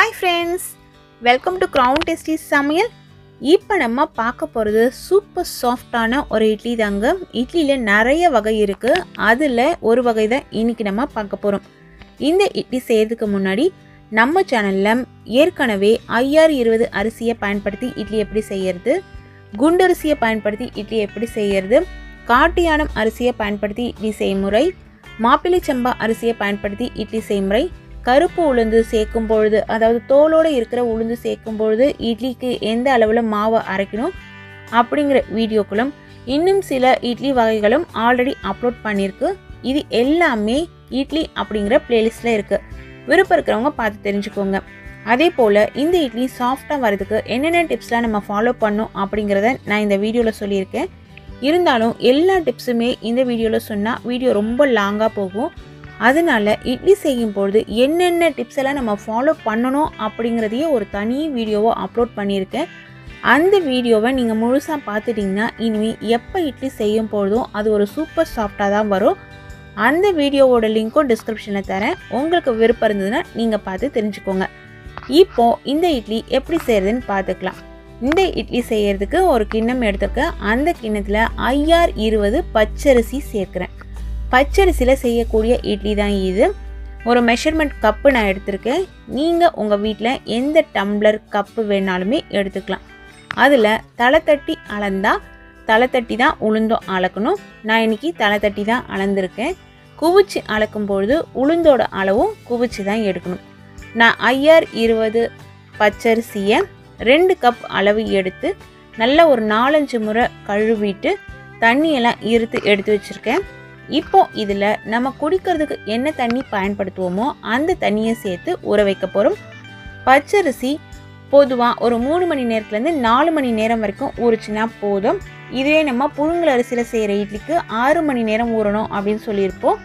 hi friends welcome to crown tasty சமையல் இப்போ நம்ம பார்க்க போகிறது சூப்பர் சாஃப்டான ஒரு இட்லி தாங்க இட்லியில் நிறைய வகை இருக்குது அதில் ஒரு வகை தான் இன்றைக்கி நம்ம பார்க்க போகிறோம் இந்த இட்லி செய்கிறதுக்கு முன்னாடி நம்ம சேனலில் ஏற்கனவே ஐஆர் இருபது அரிசியை பயன்படுத்தி இட்லி எப்படி செய்யறது குண்டரிசியை பயன்படுத்தி இட்லி எப்படி செய்யறது காட்டியானம் அரிசியை பயன்படுத்தி இட்லி செய்முறை மாப்பிள்ளை சம்பா அரிசியை பயன்படுத்தி இட்லி செய்முறை கருப்பு உளுந்து சேர்க்கும் பொழுது அதாவது தோலோடு இருக்கிற உளுந்து சேர்க்கும் பொழுது இட்லிக்கு எந்த அளவில் மாவை அரைக்கணும் அப்படிங்கிற வீடியோக்களும் இன்னும் சில இட்லி வகைகளும் ஆல்ரெடி அப்லோட் பண்ணியிருக்கு இது எல்லாமே இட்லி அப்படிங்கிற பிளேலிஸ்ட்டில் இருக்குது விருப்பம் இருக்கிறவங்க பார்த்து தெரிஞ்சுக்கோங்க அதே போல் இந்த இட்லி சாஃப்டாக வரதுக்கு என்னென்ன டிப்ஸ்லாம் நம்ம ஃபாலோ பண்ணோம் அப்படிங்கிறத நான் இந்த வீடியோவில் சொல்லியிருக்கேன் இருந்தாலும் எல்லா டிப்ஸுமே இந்த வீடியோவில் சொன்னால் வீடியோ ரொம்ப லாங்காக போகும் அதனால இட்லி செய்யும் பொழுது என்னென்ன டிப்ஸ் எல்லாம் நம்ம ஃபாலோ பண்ணணும் அப்படிங்கிறதையே ஒரு தனி வீடியோவை அப்லோட் பண்ணியிருக்கேன் அந்த வீடியோவை நீங்கள் முழுசாக பார்த்துட்டிங்கன்னா இனிமேல் எப்போ இட்லி செய்யும் பொழுதும் அது ஒரு சூப்பர் சாஃப்டாக தான் வரும் அந்த வீடியோவோட லிங்க்கும் டிஸ்கிரிப்ஷனில் தரேன் உங்களுக்கு விருப்பம் இருந்ததுன்னா நீங்கள் பார்த்து தெரிஞ்சுக்கோங்க இப்போ இந்த இட்லி எப்படி செய்கிறதுன்னு பார்த்துக்கலாம் இந்த இட்லி செய்யறதுக்கு ஒரு கிண்ணம் எடுத்துருக்கேன் அந்த கிண்ணத்தில் ஐஆர் இருபது பச்சரிசி சேர்க்குறேன் பச்சரிசியில் செய்யக்கூடிய இட்லி தான் இது ஒரு மெஷர்மெண்ட் கப்பு நான் எடுத்திருக்கேன் நீங்கள் உங்கள் வீட்டில் எந்த டம்ளர் கப்பு வேணாலுமே எடுத்துக்கலாம் அதில் தலை தட்டி அளந்தா தலை தட்டி தான் உளுந்தம் அளக்கணும் நான் இன்னைக்கு தலை தட்டி தான் அளந்திருக்கேன் குவிச்சு அளக்கும் பொழுது உளுந்தோட அளவும் குவிச்சு தான் எடுக்கணும் நான் ஐஆர் இருபது பச்சரிசியை ரெண்டு கப் அளவு எடுத்து நல்லா ஒரு நாலஞ்சு முறை கழுவிட்டு தண்ணியெல்லாம் இருத்து எடுத்து வச்சுருக்கேன் இப்போ இதில் நம்ம குடிக்கிறதுக்கு என்ன தண்ணி பயன்படுத்துவோமோ அந்த தண்ணியை சேர்த்து ஊற வைக்க போகிறோம் பச்சரிசி பொதுவாக ஒரு மூணு மணி நேரத்துலேருந்து நாலு மணி நேரம் வரைக்கும் ஊறிச்சுன்னா போதும் இதுவே நம்ம புழுங்கல் அரிசியில் செய்கிற இட்லிக்கு ஆறு மணி நேரம் ஊறணும் அப்படின்னு சொல்லியிருப்போம்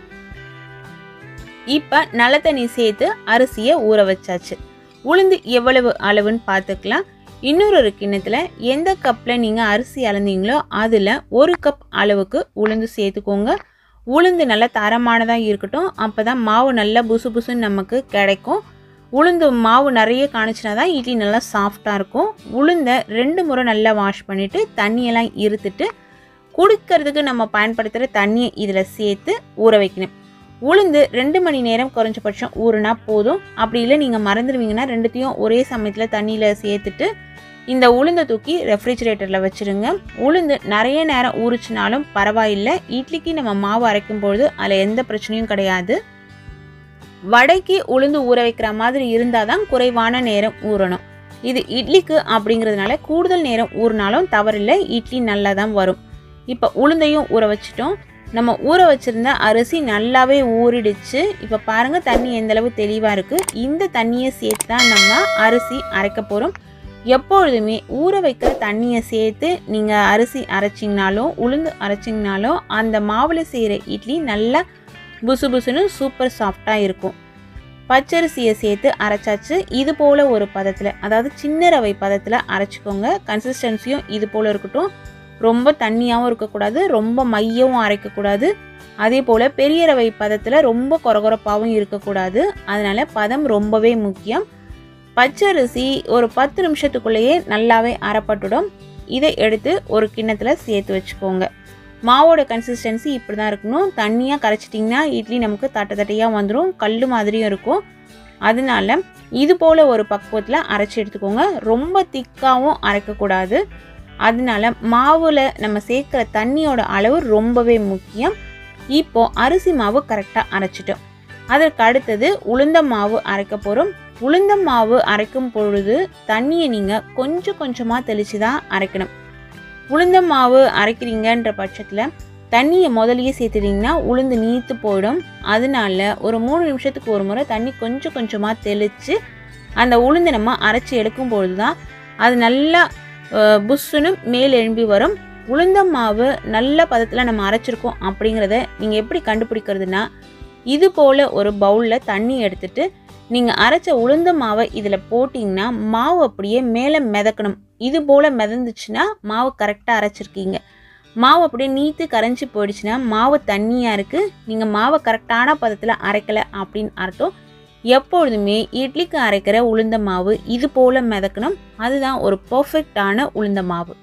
இப்போ நல்ல தண்ணி சேர்த்து அரிசியை ஊற வச்சாச்சு உளுந்து எவ்வளவு அளவுன்னு பார்த்துக்கலாம் இன்னொரு ஒரு கிண்ணத்தில் எந்த கப்பில் நீங்கள் அரிசி அளந்தீங்களோ அதில் ஒரு கப் அளவுக்கு உளுந்து சேர்த்துக்கோங்க உளுந்து நல்லா தரமானதாக இருக்கட்டும் அப்போ தான் மாவு நல்லா புசு புசுன்னு நமக்கு கிடைக்கும் உளுந்து மாவு நிறைய காணிச்சினா தான் இட்லி நல்லா சாஃப்டாக இருக்கும் உளுந்தை ரெண்டு முறை நல்லா வாஷ் பண்ணிவிட்டு தண்ணியெல்லாம் இருத்துட்டு குடிக்கிறதுக்கு நம்ம பயன்படுத்துகிற தண்ணியை இதில் சேர்த்து ஊற வைக்கணும் உளுந்து ரெண்டு மணி நேரம் குறைஞ்சபட்சம் ஊறுனா போதும் அப்படி இல்லை நீங்கள் மறந்துடுவீங்கன்னா ரெண்டுத்தையும் ஒரே சமயத்தில் தண்ணியில் சேர்த்துட்டு இந்த உளுந்தை தூக்கி ரெஃப்ரிஜிரேட்டரில் வச்சுருங்க உளுந்து நிறைய நேரம் ஊறிச்சினாலும் பரவாயில்லை இட்லிக்கு நம்ம மாவு அரைக்கும் பொழுது அதில் எந்த பிரச்சனையும் கிடையாது வடைக்கு உளுந்து ஊற வைக்கிற மாதிரி இருந்தால் தான் குறைவான நேரம் ஊறணும் இது இட்லிக்கு அப்படிங்கிறதுனால கூடுதல் நேரம் ஊறினாலும் தவறில்லை இட்லி நல்லா தான் வரும் இப்போ உளுந்தையும் ஊற வச்சிட்டோம் நம்ம ஊற வச்சுருந்த அரிசி நல்லாவே ஊறிடுச்சு இப்போ பாருங்கள் தண்ணி எந்தளவு தெளிவாக இருக்குது இந்த தண்ணியை சேர்த்து தான் நம்ம அரிசி அரைக்க போகிறோம் எப்பொழுதுமே ஊற வைக்கிற தண்ணியை சேர்த்து நீங்கள் அரிசி அரைச்சிங்கனாலும் உளுந்து அரைச்சிங்கனாலும் அந்த மாவில் செய்கிற இட்லி நல்லா புசு புசுன்னு சூப்பர் சாஃப்டாக இருக்கும் பச்சரிசியை சேர்த்து அரைச்சாச்சு இது போல் ஒரு பதத்தில் அதாவது சின்ன ரவை பதத்தில் அரைச்சிக்கோங்க கன்சிஸ்டன்சியும் இது போல் இருக்கட்டும் ரொம்ப தண்ணியாகவும் இருக்கக்கூடாது ரொம்ப மையவும் அரைக்கக்கூடாது அதே போல் பெரிய ரவை பதத்தில் ரொம்ப கொரகொரப்பாகவும் இருக்கக்கூடாது அதனால் பதம் ரொம்பவே முக்கியம் பச்சரிசி ஒரு பத்து நிமிஷத்துக்குள்ளேயே நல்லாவே அரைப்பட்டுடும் இதை எடுத்து ஒரு கிண்ணத்தில் சேர்த்து வச்சுக்கோங்க மாவோட கன்சிஸ்டன்சி இப்படி தான் இருக்கணும் தண்ணியாக கரைச்சிட்டிங்கன்னா இட்லி நமக்கு தட்டை தட்டையாக வந்துடும் கல் மாதிரியும் இருக்கும் அதனால இது போல் ஒரு பக்குவத்தில் அரைச்சி எடுத்துக்கோங்க ரொம்ப திக்காகவும் அரைக்கக்கூடாது அதனால மாவில் நம்ம சேர்க்குற தண்ணியோட அளவு ரொம்பவே முக்கியம் இப்போ அரிசி மாவு கரெக்டாக அரைச்சிட்டோம் அதற்கு அடுத்தது உளுந்த மாவு அரைக்க போகிறோம் உளுந்த மாவு அரைக்கும் பொழுது தண்ணியை நீங்கள் கொஞ்சம் கொஞ்சமாக தெளித்து தான் அரைக்கணும் உளுந்த மாவு அரைக்கிறீங்கன்ற பட்சத்தில் தண்ணியை முதலையே சேர்த்துட்டிங்கன்னா உளுந்து நீத்து போயிடும் அதனால ஒரு மூணு நிமிஷத்துக்கு ஒரு முறை தண்ணி கொஞ்சம் கொஞ்சமாக தெளித்து அந்த உளுந்தை நம்ம அரைச்சி எடுக்கும் பொழுது தான் அது நல்லா புஷ்ஷுன்னு மேல் எழும்பி வரும் உளுந்த மாவு நல்ல பதத்தில் நம்ம அரைச்சிருக்கோம் அப்படிங்கிறத நீங்கள் எப்படி கண்டுபிடிக்கிறதுனா இது போல் ஒரு பவுலில் தண்ணி எடுத்துட்டு நீங்கள் அரைச்ச உளுந்த மாவை இதில் போட்டிங்கன்னா மாவு அப்படியே மேலே மிதக்கணும் இது போல் மிதந்துச்சுன்னா மாவு கரெக்டாக அரைச்சிருக்கீங்க மாவு அப்படியே நீத்து கரைஞ்சி போயிடுச்சுன்னா மாவு தண்ணியாக இருக்குது நீங்கள் மாவை கரெக்டான பதத்தில் அரைக்கலை அப்படின்னு அர்த்தம் எப்பொழுதுமே இட்லிக்கு அரைக்கிற உளுந்த மாவு இது போல் மிதக்கணும் அதுதான் ஒரு பர்ஃபெக்டான உளுந்த மாவு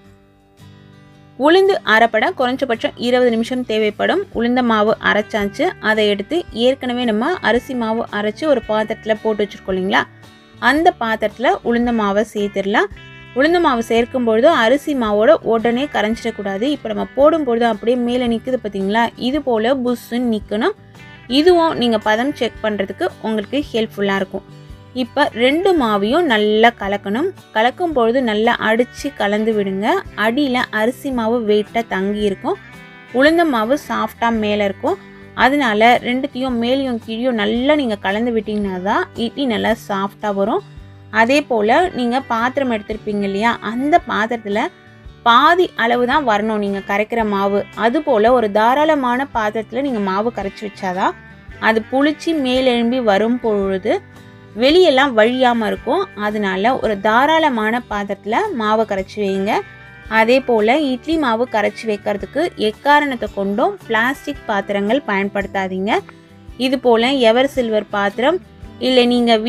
உளுந்து அரைப்பட குறைஞ்சபட்சம் இருபது நிமிஷம் தேவைப்படும் உளுந்த மாவு அரைச்சாச்சு அதை எடுத்து ஏற்கனவே நம்ம அரிசி மாவு அரைச்சி ஒரு பாத்திரத்தில் போட்டு வச்சுருக்கோம் இல்லைங்களா அந்த பாத்திரத்தில் உளுந்த மாவை சேர்த்துடலாம் உளுந்த மாவு சேர்க்கும் பொழுது அரிசி மாவோட உடனே கரைஞ்சிடக்கூடாது இப்போ நம்ம போடும்பொழுது அப்படியே மேலே நிற்குது பார்த்தீங்களா இது போல் புஷ்ஷுன்னு நிற்கணும் இதுவும் நீங்கள் பதம் செக் பண்ணுறதுக்கு உங்களுக்கு ஹெல்ப்ஃபுல்லாக இருக்கும் இப்போ ரெண்டு மாவையும் நல்லா கலக்கணும் கலக்கும் பொழுது நல்லா அடித்து கலந்து விடுங்க அடியில் அரிசி மாவு வெயிட்டாக தங்கி இருக்கும் உளுந்த மாவு சாஃப்டாக மேலே இருக்கும் அதனால ரெண்டுத்தையும் மேலேயும் கீழேயும் நல்லா நீங்கள் கலந்து விட்டிங்கன்னா தான் இட்லி நல்லா சாஃப்டாக வரும் அதே போல் நீங்கள் பாத்திரம் எடுத்திருப்பீங்க இல்லையா அந்த பாத்திரத்தில் பாதி அளவு தான் வரணும் நீங்கள் கரைக்கிற மாவு அதுபோல் ஒரு தாராளமான பாத்திரத்தில் நீங்கள் மாவு கரைச்சி வச்சாதான் அது புளிச்சு மேலெழும்பி வரும் பொழுது வெளியெல்லாம் வழியாமல் இருக்கும் அதனால ஒரு தாராளமான பாத்திரத்தில் மாவை கரைச்சி வைங்க அதே போல் இட்லி மாவு கரைச்சி வைக்கிறதுக்கு எக்காரணத்தை கொண்டும் பிளாஸ்டிக் பாத்திரங்கள் பயன்படுத்தாதீங்க இது போல் எவர் சில்வர் பாத்திரம் இல்லை நீங்கள்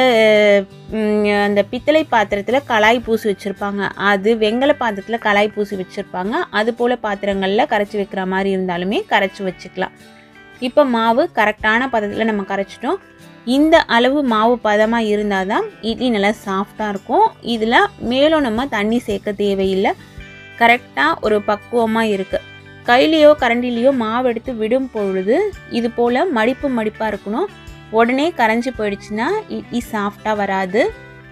வீட்டில் அந்த பித்தளை பாத்திரத்தில் கலாய் பூசி வச்சுருப்பாங்க அது வெங்கல பாத்திரத்தில் கலாய் பூசி வச்சுருப்பாங்க அது போல் பாத்திரங்களில் கரைச்சி வைக்கிற மாதிரி இருந்தாலுமே கரைச்சி வச்சுக்கலாம் இப்போ மாவு கரெக்டான பதத்தில் நம்ம கரைச்சிட்டோம் இந்த அளவு மாவு பதமாக இருந்தால் தான் இட்லி நல்லா சாஃப்டாக இருக்கும் இதில் மேலும் நம்ம தண்ணி சேர்க்க தேவையில்லை கரெக்டாக ஒரு பக்குவமாக இருக்குது கையிலையோ கரண்டிலேயோ மாவு எடுத்து விடும் பொழுது இது போல் மடிப்பு மடிப்பாக இருக்கணும் உடனே கரைஞ்சி போயிடுச்சுன்னா இட்லி சாஃப்டாக வராது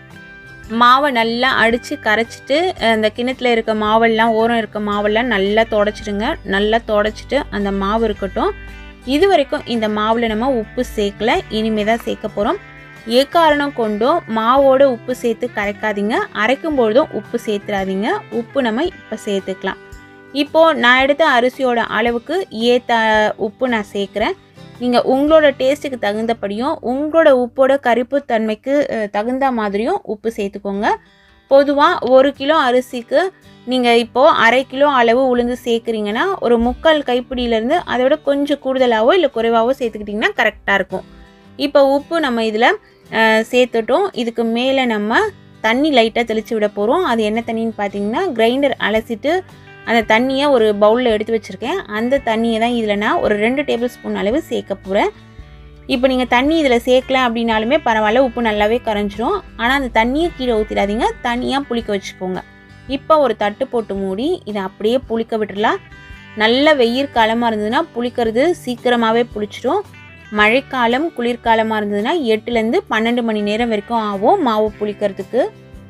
மாவை நல்லா அடித்து கரைச்சிட்டு அந்த கிணத்துல இருக்க மாவெல்லாம் ஓரம் இருக்க மாவெல்லாம் நல்லா தொடச்சிடுங்க நல்லா தொடச்சிட்டு அந்த மாவு இருக்கட்டும் இது வரைக்கும் இந்த மாவில் நம்ம உப்பு சேர்க்கல இனிமே தான் சேர்க்க போகிறோம் எக்காரணம் கொண்டும் மாவோட உப்பு சேர்த்து கரைக்காதீங்க அரைக்கும் பொழுதும் உப்பு சேர்த்துறாதீங்க உப்பு நம்ம இப்போ சேர்த்துக்கலாம் இப்போது நான் எடுத்த அரிசியோட அளவுக்கு ஏற்ற உப்பு நான் சேர்க்குறேன் நீங்கள் உங்களோட டேஸ்ட்டுக்கு தகுந்தபடியும் உங்களோட உப்போட கரிப்பு தன்மைக்கு அஹ், தகுந்த மாதிரியும் உப்பு சேர்த்துக்கோங்க பொதுவாக ஒரு கிலோ அரிசிக்கு நீங்கள் இப்போது அரை கிலோ அளவு உளுந்து சேர்க்குறீங்கன்னா ஒரு முக்கால் கைப்பிடியிலேருந்து அதை விட கொஞ்சம் கூடுதலாகவோ இல்லை குறைவாகவோ சேர்த்துக்கிட்டிங்கன்னா கரெக்டாக இருக்கும் இப்போ உப்பு நம்ம இதில் சேர்த்துட்டோம் இதுக்கு மேலே நம்ம தண்ணி லைட்டாக தெளித்து விட போகிறோம் அது என்ன தண்ணின்னு பார்த்தீங்கன்னா கிரைண்டர் அலசிட்டு அந்த தண்ணியை ஒரு பவுலில் எடுத்து வச்சுருக்கேன் அந்த தண்ணியை தான் இதில் நான் ஒரு ரெண்டு டேபிள் ஸ்பூன் அளவு சேர்க்க போகிறேன் இப்போ நீங்கள் தண்ணி இதில் சேர்க்கல அப்படின்னாலுமே பரவாயில்ல உப்பு நல்லாவே கரைஞ்சிரும் ஆனால் அந்த தண்ணியை கீழே ஊற்றிடாதீங்க தண்ணியாக புளிக்க வச்சுக்கோங்க இப்போ ஒரு தட்டு போட்டு மூடி இதை அப்படியே புளிக்க விட்டுறலாம் நல்ல வெயில் காலமாக இருந்ததுன்னா புளிக்கிறது சீக்கிரமாகவே புளிச்சிடும் மழைக்காலம் குளிர்காலமாக இருந்ததுன்னா எட்டுலேருந்து பன்னெண்டு மணி நேரம் வரைக்கும் ஆகும் மாவு புளிக்கிறதுக்கு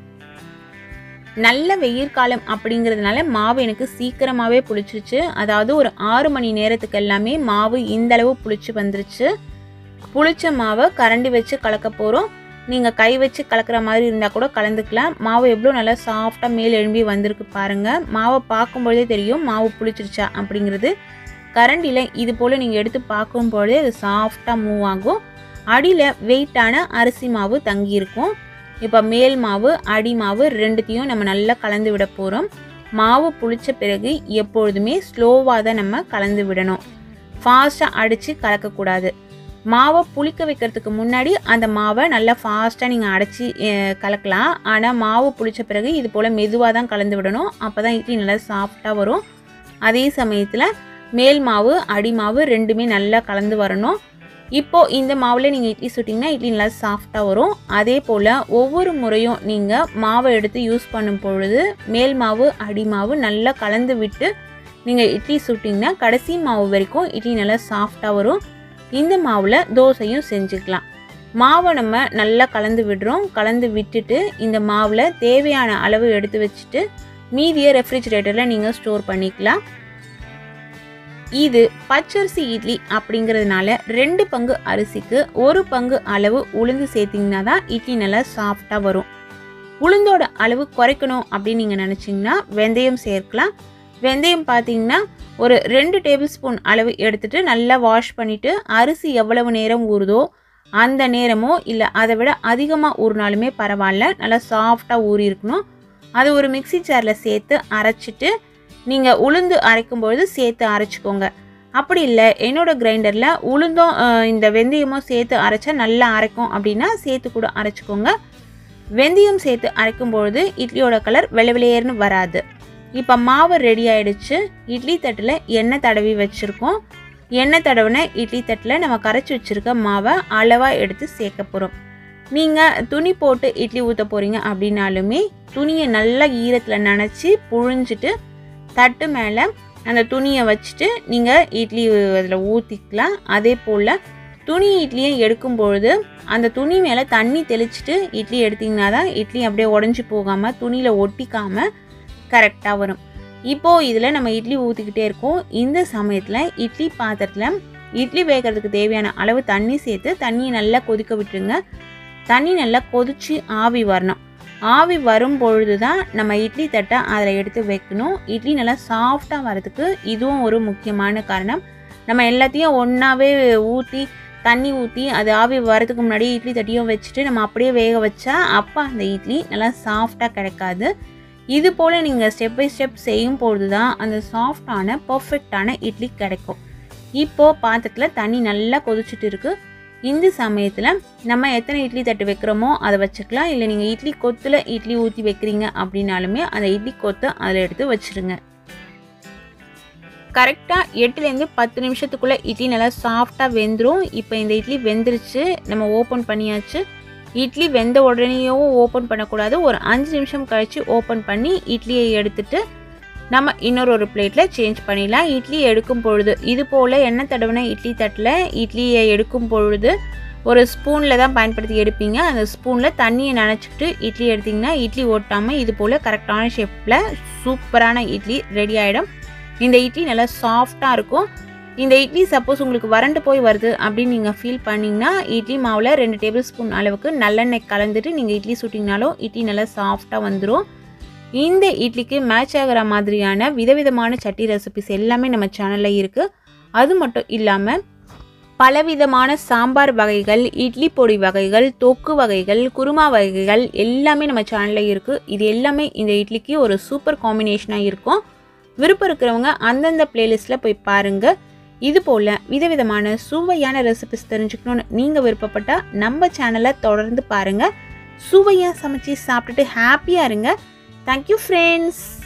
நல்ல வெயில் காலம் அப்படிங்கிறதுனால மாவு எனக்கு சீக்கிரமாகவே புளிச்சிருச்சு அதாவது ஒரு ஆறு மணி நேரத்துக்கு எல்லாமே மாவு இந்த அளவு புளிச்சு வந்துருச்சு புளிச்ச மாவை கரண்டி வச்சு கலக்க போகிறோம் நீங்கள் கை வச்சு கலக்கிற மாதிரி இருந்தால் கூட கலந்துக்கலாம் மாவு எவ்வளோ நல்லா சாஃப்டாக மேல் எழும்பி வந்திருக்கு பாருங்கள் மாவை பார்க்கும்பொழுதே தெரியும் மாவு புளிச்சிருச்சா அப்படிங்கிறது கரண்டியில் இது போல் நீங்கள் எடுத்து பார்க்கும்பொழுதே அது சாஃப்டாக மூவ் ஆகும் அடியில் வெயிட்டான அரிசி மாவு தங்கியிருக்கும் இப்போ மேல் மாவு அடி மாவு ரெண்டுத்தையும் நம்ம நல்லா கலந்து விட போகிறோம் மாவு புளிச்ச பிறகு எப்பொழுதுமே ஸ்லோவாக தான் நம்ம கலந்து விடணும் ஃபாஸ்ட்டாக அடித்து கலக்கக்கூடாது மாவை புளிக்க வைக்கிறதுக்கு முன்னாடி அந்த மாவை நல்லா ஃபாஸ்ட்டாக நீங்கள் அடைச்சி கலக்கலாம் ஆனால் மாவு புளிச்ச பிறகு இது போல் மெதுவாக தான் கலந்து விடணும் அப்போ தான் இட்லி நல்லா சாஃப்டாக வரும் அதே சமயத்தில் மேல் மாவு அடி மாவு ரெண்டுமே நல்லா கலந்து வரணும் இப்போது இந்த மாவில் நீங்கள் இட்லி சுட்டிங்கன்னா இட்லி நல்லா சாஃப்டாக வரும் அதே போல் ஒவ்வொரு முறையும் நீங்கள் மாவை எடுத்து யூஸ் பண்ணும் பொழுது மேல் மாவு அடி மாவு நல்லா கலந்து விட்டு நீங்கள் இட்லி சுட்டிங்கன்னா கடைசி மாவு வரைக்கும் இட்லி நல்லா சாஃப்டாக வரும் இந்த மாவில் தோசையும் செஞ்சுக்கலாம் மாவை நம்ம நல்லா கலந்து விடுறோம் கலந்து விட்டுட்டு இந்த மாவில் தேவையான அளவு எடுத்து வச்சுட்டு மீதியை ரெஃப்ரிஜிரேட்டரில் நீங்கள் ஸ்டோர் பண்ணிக்கலாம் இது பச்சரிசி இட்லி அப்படிங்கிறதுனால ரெண்டு பங்கு அரிசிக்கு ஒரு பங்கு அளவு உளுந்து சேர்த்திங்கன்னா தான் இட்லி நல்லா சாஃப்டாக வரும் உளுந்தோட அளவு குறைக்கணும் அப்படின்னு நீங்கள் நினச்சிங்கன்னா வெந்தயம் சேர்க்கலாம் வெந்தயம் பார்த்தீங்கன்னா ஒரு ரெண்டு டேபிள் ஸ்பூன் அளவு எடுத்துட்டு நல்லா வாஷ் பண்ணிவிட்டு அரிசி எவ்வளவு நேரம் ஊறுதோ அந்த நேரமோ இல்லை அதை விட அதிகமாக ஊறினாலுமே பரவாயில்ல நல்லா சாஃப்டாக ஊறி இருக்கணும் அது ஒரு மிக்ஸி ஜாரில் சேர்த்து அரைச்சிட்டு நீங்கள் உளுந்து அரைக்கும் பொழுது சேர்த்து அரைச்சிக்கோங்க அப்படி இல்லை என்னோட கிரைண்டரில் உளுந்தும் அஹ், இந்த வெந்தயமும் சேர்த்து அரைச்சா நல்லா அரைக்கும் அப்படின்னா சேர்த்து கூட அரைச்சிக்கோங்க வெந்தயம் சேர்த்து அரைக்கும் பொழுது இட்லியோட கலர் வெள்ளை வெளியேறுன்னு வராது இப்போ மாவு ரெடி ஆயிடுச்சு இட்லி தட்டில் எண்ணெய் தடவி வச்சுருக்கோம் எண்ணெய் தடவின இட்லி தட்டில் நம்ம கரைச்சி வச்சுருக்க மாவை அளவாக எடுத்து சேர்க்க போகிறோம் நீங்கள் துணி போட்டு இட்லி ஊற்ற போகிறீங்க அப்படின்னாலுமே துணியை நல்லா ஈரத்தில் நனைச்சி புழிஞ்சிட்டு தட்டு மேலே அந்த துணியை வச்சுட்டு நீங்கள் இட்லி அதில் ஊற்றிக்கலாம் அதே போல் துணி இட்லியை எடுக்கும் பொழுது அந்த துணி மேலே தண்ணி தெளிச்சிட்டு இட்லி எடுத்திங்கன்னா தான் இட்லி அப்படியே உடஞ்சி போகாமல் துணியில் ஒட்டிக்காமல் கரெக்டாக வரும் இப்போது இதில் நம்ம இட்லி ஊற்றிக்கிட்டே இருக்கோம் இந்த சமயத்தில் இட்லி பாத்திரத்தில் இட்லி வேகிறதுக்கு தேவையான அளவு தண்ணி சேர்த்து தண்ணியை நல்லா கொதிக்க விட்டுருங்க தண்ணி நல்லா கொதிச்சு ஆவி வரணும் ஆவி வரும் பொழுது தான் நம்ம இட்லி தட்டை அதில் எடுத்து வைக்கணும் இட்லி நல்லா சாஃப்டாக வரதுக்கு இதுவும் ஒரு முக்கியமான காரணம் நம்ம எல்லாத்தையும் ஒன்றாவே ஊற்றி தண்ணி ஊற்றி அது ஆவி வரதுக்கு முன்னாடி இட்லி தட்டியும் வச்சுட்டு நம்ம அப்படியே வேக வச்சா அப்போ அந்த இட்லி நல்லா சாஃப்டாக கிடைக்காது இது போல் நீங்கள் ஸ்டெப் பை ஸ்டெப் செய்யும் பொழுது தான் அந்த சாஃப்டான பர்ஃபெக்டான இட்லி கிடைக்கும் இப்போது பாத்திரத்தில் தண்ணி நல்லா கொதிச்சுட்டு இருக்கு இந்த சமயத்தில் நம்ம எத்தனை இட்லி தட்டு வைக்கிறோமோ அதை வச்சுக்கலாம் இல்லை நீங்கள் இட்லி கொத்தில் இட்லி ஊற்றி வைக்கிறீங்க அப்படின்னாலுமே அந்த இட்லி கொத்தை அதில் எடுத்து வச்சுருங்க கரெக்டாக எட்டுலேருந்து பத்து நிமிஷத்துக்குள்ளே இட்லி நல்லா சாஃப்டாக வெந்துடும் இப்போ இந்த இட்லி வெந்துருச்சு நம்ம ஓப்பன் பண்ணியாச்சு இட்லி வெந்த உடனேயும் ஓப்பன் பண்ணக்கூடாது ஒரு அஞ்சு நிமிஷம் கழித்து ஓப்பன் பண்ணி இட்லியை எடுத்துட்டு நம்ம இன்னொரு ஒரு பிளேட்டில் சேஞ்ச் பண்ணிடலாம் இட்லி எடுக்கும் பொழுது இது போல் எண்ணெய் தடவின இட்லி தட்டில் இட்லியை எடுக்கும் பொழுது ஒரு ஸ்பூனில் தான் பயன்படுத்தி எடுப்பீங்க அந்த ஸ்பூனில் தண்ணியை நனைச்சிக்கிட்டு இட்லி எடுத்திங்கன்னா இட்லி ஓட்டாமல் இது போல் கரெக்டான ஷேப்பில் சூப்பரான இட்லி ரெடி ஆகிடும் இந்த இட்லி நல்லா சாஃப்டாக இருக்கும் இந்த இட்லி சப்போஸ் உங்களுக்கு வறண்டு போய் வருது அப்படின்னு நீங்கள் ஃபீல் பண்ணிங்கன்னா இட்லி மாவில் ரெண்டு டேபிள் ஸ்பூன் அளவுக்கு நல்லெண்ணெய் கலந்துட்டு நீங்கள் இட்லி சுட்டிங்கனாலும் இட்லி நல்லா சாஃப்டாக வந்துடும் இந்த இட்லிக்கு மேட்ச் ஆகிற மாதிரியான விதவிதமான சட்னி ரெசிபிஸ் எல்லாமே நம்ம சேனலில் இருக்குது அது மட்டும் இல்லாமல் பலவிதமான சாம்பார் வகைகள் இட்லி பொடி வகைகள் தொக்கு வகைகள் குருமா வகைகள் எல்லாமே நம்ம சேனலில் இருக்குது இது எல்லாமே இந்த இட்லிக்கு ஒரு சூப்பர் காம்பினேஷனாக இருக்கும் விருப்பம் இருக்கிறவங்க அந்தந்த பிளேலிஸ்ட்டில் போய் பாருங்கள் இது போல் விதவிதமான சுவையான ரெசிபிஸ் தெரிஞ்சுக்கணுன்னு நீங்கள் விருப்பப்பட்டால் நம்ம சேனலை தொடர்ந்து பாருங்கள் சுவையாக சமைச்சு சாப்பிட்டுட்டு ஹாப்பியாக இருங்க தேங்க்யூ ஃப்ரெண்ட்ஸ்